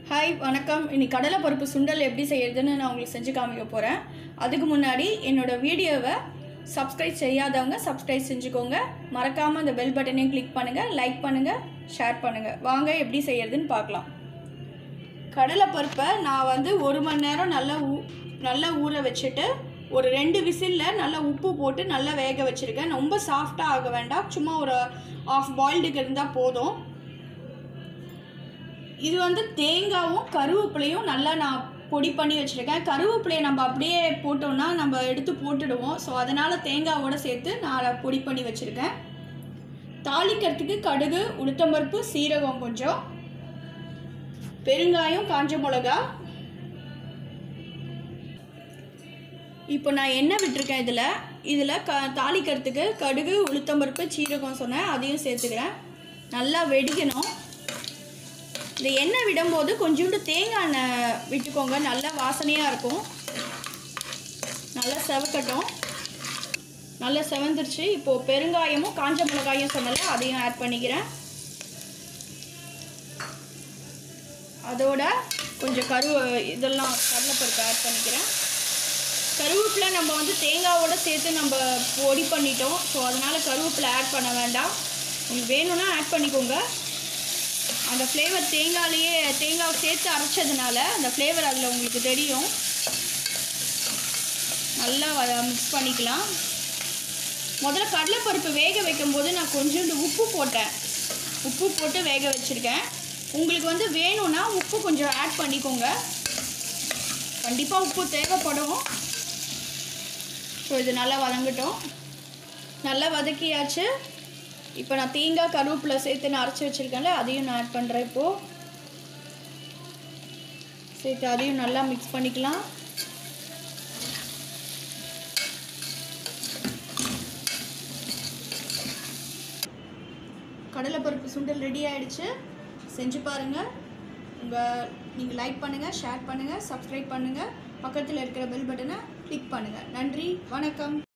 hi வணக்கம் இன்னைக்கு கடலை பருப்பு சுண்டல் எப்படி செய்யறதுன்னு நான் உங்களுக்கு செஞ்சு காமிக்க போகிறேன் அதுக்கு முன்னாடி என்னோட வீடியோவை சப்ஸ்கிரைப் செய்யாதவங்க சப்ஸ்கிரைப் செஞ்சுக்கோங்க மறக்காமல் அந்த பெல் பட்டனையும் கிளிக் பண்ணுங்கள் லைக் பண்ணுங்கள் ஷேர் பண்ணுங்கள் வாங்க எப்படி செய்யறதுன்னு பார்க்கலாம் கடலை பருப்பை நான் வந்து ஒரு மணி நேரம் நல்லா ஊ நல்லா ஊற வச்சுட்டு ஒரு ரெண்டு விசிலில் நல்லா உப்பு போட்டு நல்லா வேக வச்சுருக்கேன் ரொம்ப சாஃப்டாக ஆக வேண்டாம் சும்மா ஒரு ஆஃப் பாயில்டுக்கு இருந்தால் போதும் இது வந்து தேங்காவும் கருவேப்பிலையும் நல்லா நான் பொடி பண்ணி வச்சுருக்கேன் கருவேப்பிலையை நம்ம அப்படியே போட்டோம்னா நம்ம எடுத்து போட்டுடுவோம் ஸோ அதனால் தேங்காவோட சேர்த்து நான் அதை பொடி பண்ணி வச்சுருக்கேன் தாளிக்கிறதுக்கு கடுகு உளுத்தம்பருப்பு சீரகம் கொஞ்சம் பெருங்காயம் காஞ்ச மிளகா இப்போ நான் எண்ணெய் விட்டுருக்கேன் இதில் இதில் க தாளிக்கிறதுக்கு கடுகு உளுத்தம்பருப்பு சீரகம் சொன்னேன் அதையும் சேர்த்துக்கிறேன் நல்லா வெடிக்கணும் இந்த எண்ணெய் விடும்போது கொஞ்சோண்டு தேங்காய் எண்ணெய் விட்டுக்கோங்க நல்லா வாசனையாக இருக்கும் நல்லா செவக்கட்டும் நல்லா செவந்துருச்சு இப்போது பெருங்காயமும் காஞ்ச மிளகாயும் சொன்னல அதையும் ஆட் பண்ணிக்கிறேன் அதோட கொஞ்சம் கரு இதெல்லாம் கடலைப்பருப்பு ஆட் பண்ணிக்கிறேன் கருவேப்பிலை நம்ம வந்து தேங்காவோட சேர்த்து நம்ம பொடி பண்ணிட்டோம் ஸோ அதனால் கருவேப்பிலை ஆட் பண்ண வேண்டாம் உங்களுக்கு வேணும்னா ஆட் பண்ணிக்கோங்க அந்த ஃப்ளேவர் தேங்காயிலேயே தேங்காய் சேர்த்து அரைச்சதுனால அந்த ஃப்ளேவர் அதில் உங்களுக்கு தெரியும் நல்லா மிக்ஸ் பண்ணிக்கலாம் முதல்ல கடலைப்பருப்பு வேக வைக்கும்போது நான் கொஞ்சோண்டு உப்பு போட்டேன் உப்பு போட்டு வேக வச்சுருக்கேன் உங்களுக்கு வந்து வேணும்னா உப்பு கொஞ்சம் ஆட் பண்ணிக்கோங்க கண்டிப்பாக உப்பு தேவைப்படும் ஸோ இது நல்லா வதங்கட்டும் நல்லா வதக்கியாச்சு இப்போ நான் தேங்காய் கருவேப்பிலை சேர்த்து நான் அரைச்சி வச்சுருக்கேன்ல அதையும் நான் ஆட் பண்ணுறேன் இப்போது சேர்த்து அதையும் நல்லா மிக்ஸ் பண்ணிக்கலாம் கடலைப்பருப்பு சுண்டல் ரெடி ஆயிடுச்சு செஞ்சு பாருங்கள் உங்கள் நீங்கள் லைக் பண்ணுங்கள் ஷேர் பண்ணுங்கள் சப்ஸ்கிரைப் பண்ணுங்கள் பக்கத்தில் இருக்கிற பெல் பட்டனை கிளிக் பண்ணுங்கள் நன்றி வணக்கம்